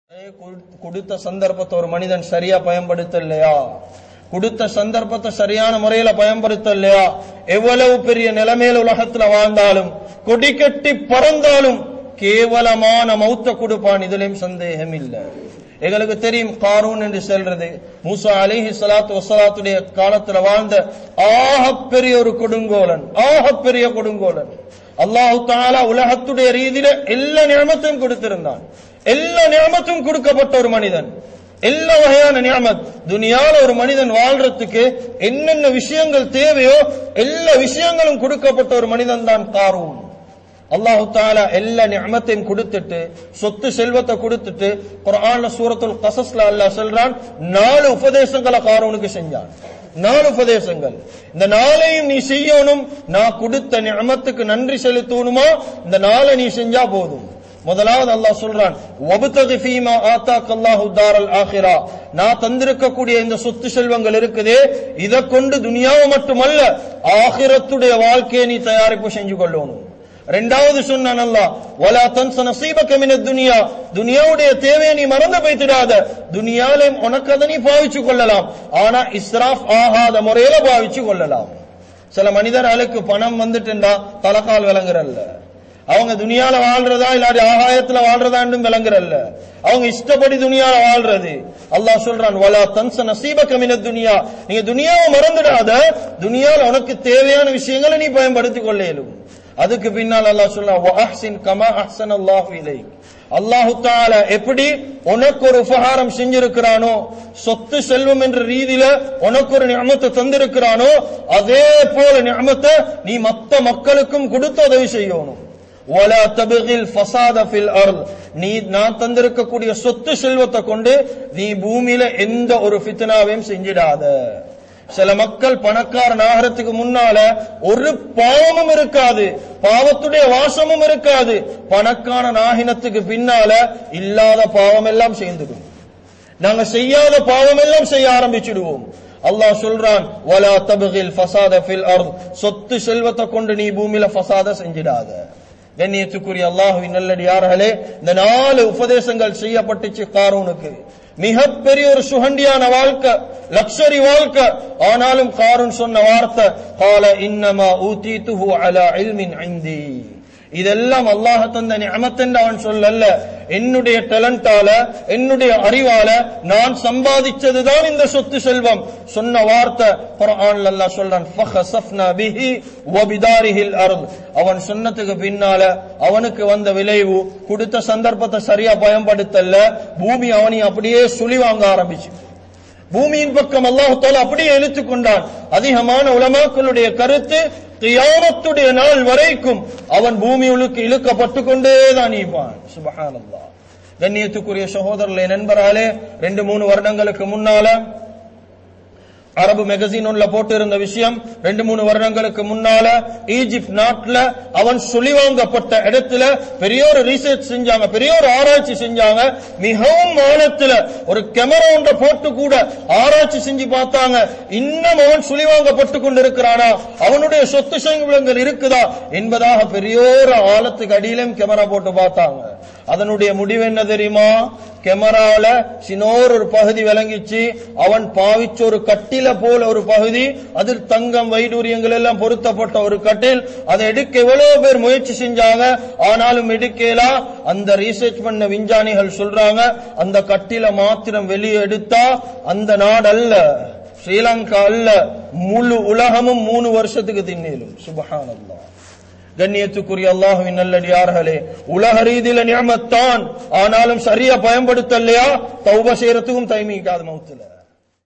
கொடுத்த சந்தர்ப்பத்தை ஒரு மனிதன் சரியா பயன்படுத்தலையா கொடுத்த சந்தர்ப்பத்தை சரியான முறையில பயன்படுத்தலையா எவ்வளவு பெரிய நிலைமையில உலகத்துல வாழ்ந்தாலும் கொடி கட்டி பறந்தாலும் கேவலமான மௌத்த கொடுப்பான் இதுலயும் சந்தேகம் இல்லை எங்களுக்கு தெரியும் காரூன் என்று சொல்றது மூசா அலிஹி சலாத்து வசலாத்துடைய காலத்துல வாழ்ந்த ஆகப்பெரிய ஒரு கொடுங்கோலன் ஆகப்பெரிய கொடுங்கோலன் அல்லாஹு தாலா உலகத்துடைய ரீதியில எல்லா நியமத்தையும் கொடுத்திருந்தான் எல்லா நியமத்தும் கொடுக்கப்பட்ட ஒரு மனிதன் எல்லா வகையான நியமத் துனியால ஒரு மனிதன் வாழ்றதுக்கு என்னென்ன விஷயங்கள் தேவையோ எல்லா விஷயங்களும் கொடுக்கப்பட்ட ஒரு மனிதன் தான் காரூன் அல்லாஹு தாலா எல்லா நியமத்தையும் கொடுத்துட்டு சொத்து செல்வத்தை கொடுத்துட்டு குரான்ல சூரத்துல் கசஸ்ல அல்லாஹ் சொல்றான் நாலு உபதேசங்களை காரூனுக்கு செஞ்சான் நாலு உபதேசங்கள் இந்த நாளையும் நீ செய்யணும் நான் கொடுத்த நியமத்துக்கு நன்றி செலுத்தணுமா இந்த நாளை நீ செஞ்சா போதும் முதலாவது அல்லாஹ் சொல்றான் வபுத்தகி ஃபீமா ஆத்தாக் அல்லாஹு தாரல் ஆஹிரா நான் தந்திருக்கக்கூடிய இந்த சொத்து செல்வங்கள் இருக்குதே இதை கொண்டு துனியாவை மட்டுமல்ல ஆகிரத்துடைய வாழ்க்கையை நீ தயாரிப்பு செஞ்சு கொள்ளணும் ரெண்டாவது சொன்னான் அல்லாஹ் வலா தன்ச நசீபக மின துனியா துனியாவுடைய தேவையை நீ மறந்து போய்த்திடாத துனியாலே உனக்கு அதை நீ பாவிச்சு கொள்ளலாம் ஆனா இஸ்ராஃப் ஆகாத முறையில பாவிச்சு கொள்ளலாம் சில மனிதர்களுக்கு பணம் வந்துட்டுண்டா தலக்கால் விளங்குறல்ல அவங்க துனியால வாழ்றதா இல்லாட்டி ஆகாயத்துல வாழ்றதாண்டும் விளங்குறல்ல அவங்க இஷ்டப்படி துனியால வாழ்றது அல்லாஹ் சொல்றான் வலா தன்ச நசீபக மின துனியா நீங்க துனியாவை மறந்துடாத துனியால உனக்கு தேவையான விஷயங்களை நீ பயன்படுத்திக் கொள்ள இயலும் அதுக்கு பின்னால் அல்லாஹ் சொல்றான் வஅஹ்சின் கமா அஹ்சன அல்லாஹு இலைக் அல்லாஹு தாலா எப்படி உனக்கு ஒரு உபகாரம் செஞ்சிருக்கிறானோ சொத்து செல்வம் என்ற ரீதியில உனக்கு ஒரு நியமத்தை தந்திருக்கிறானோ அதே போல நியமத்தை நீ மத்த மக்களுக்கும் கொடுத்து உதவி செய்யணும் ولا تبغي الفساد في الارض நீ நான் தந்திருக்கக்கூடிய சொத்து செல்வத்தை கொண்டு நீ பூமியில எந்த ஒரு ஃபித்னாவையும் செஞ்சிடாத சில மக்கள் பணக்காரன் ஆகிறதுக்கு முன்னால ஒரு பாவமும் இருக்காது பாவத்துடைய வாசமும் இருக்காது பணக்காரன் ஆகினத்துக்கு பின்னால இல்லாத பாவம் எல்லாம் சேர்ந்துடும் நாங்க செய்யாத பாவம் எல்லாம் செய்ய ஆரம்பிச்சிடுவோம் அல்லாஹ் சொல்றான் வலா தபகில் ஃபசாத ஃபில் அர்த் சொத்து செல்வத்தை கொண்டு நீ பூமியில ஃபசாத செஞ்சிடாத கண்ணியத்துக்குரிய அல்லாஹுவின் நல்லடியார்களே இந்த நாலு உபதேசங்கள் செய்யப்பட்டுச்சு காரூனுக்கு மிகப்பெரிய ஒரு சுகண்டியான வாழ்க்கை லக்ஸரி வாழ்க்கை ஆனாலும் காரூன் சொன்ன வார்த்தை கால இன்னமா ஊதீதுஹு அலா இல்மின் ஐந்தி இதெல்லாம் அல்லாஹ் தந்த நியமத்தென்று அவன் சொல்லல்ல என்னுடைய டேலண்டால என்னுடைய அறிவால நான் சம்பாதிச்சதுதான் இந்த சொத்து செல்வம் சொன்ன வார்த்தை குர்ஆன்ல அல்லாஹ் சொல்றான் ஃபஹஸஃப்னா பிஹி வ பிதாரிஹில் அர்த் அவன் சொன்னதுக்கு பின்னால அவனுக்கு வந்த விளைவு கொடுத்த சந்தர்ப்பத்தை சரியா பயன்படுத்தல பூமி அவனை அப்படியே சுழி வாங்க ஆரம்பிச்சு பூமியின் பக்கம் அல்லாஹு தாலா அப்படியே இழுத்துக் கொண்டான் அதிகமான உலமாக்களுடைய கருத்து கியாமத்துடைய நாள் வரைக்கும் அவன் பூமியுளுக்கு இழுக்கப்பட்டு கொண்டே தான் இருப்பான் சுபஹானல்லாஹ் கண்ணியத்துக்குரிய சகோதரர்களே நண்பராலே ரெண்டு மூணு வருடங்களுக்கு முன்னால அரபு மேகசின் ஒன்ல போட்டு இருந்த விஷயம் ரெண்டு மூணு வருடங்களுக்கு முன்னால ஈஜிப்ட் நாட்டுல அவன் சுழிவாங்கப்பட்ட இடத்துல பெரிய ஒரு ரீசர்ச் செஞ்சாங்க பெரிய ஒரு ஆராய்ச்சி செஞ்சாங்க மிகவும் ஆழத்துல ஒரு கேமரா ஒன்றை போட்டு கூட ஆராய்ச்சி செஞ்சு பார்த்தாங்க இன்னும் அவன் சுழிவாங்கப்பட்டு கொண்டிருக்கிறானா அவனுடைய சொத்து செல்வங்கள் இருக்குதா என்பதாக பெரிய ஒரு ஆழத்துக்கு அடியிலும் கேமரா போட்டு பார்த்தாங்க அதனுடைய முடிவு என்ன தெரியுமா கேமரால சினோர் ஒரு பகுதி விளங்கிச்சு அவன் பாவிச்ச ஒரு கட்டில போல ஒரு பகுதி அதில் தங்கம் வைடூரியங்கள் எல்லாம் பொருத்தப்பட்ட ஒரு கட்டில் அதை எடுக்க எவ்வளவு பேர் முயற்சி செஞ்சாங்க ஆனாலும் எடுக்கலா அந்த ரீசர்ச் பண்ண விஞ்ஞானிகள் சொல்றாங்க அந்த கட்டில மாத்திரம் வெளியே எடுத்தா அந்த நாடு அல்ல ஸ்ரீலங்கா அல்ல முழு உலகமும் மூணு வருஷத்துக்கு தின்னேலும் சுபஹானல்லாஹ் கண்ணியத்துக்குரிய அல்லாஹுவின் நல்லடியார்களே உலக ரீதியில நியமத்தான் ஆனாலும் சரியா பயன்படுத்தலையா தௌப செய்யறதுக்கும் தைமிக்காது மௌத்துல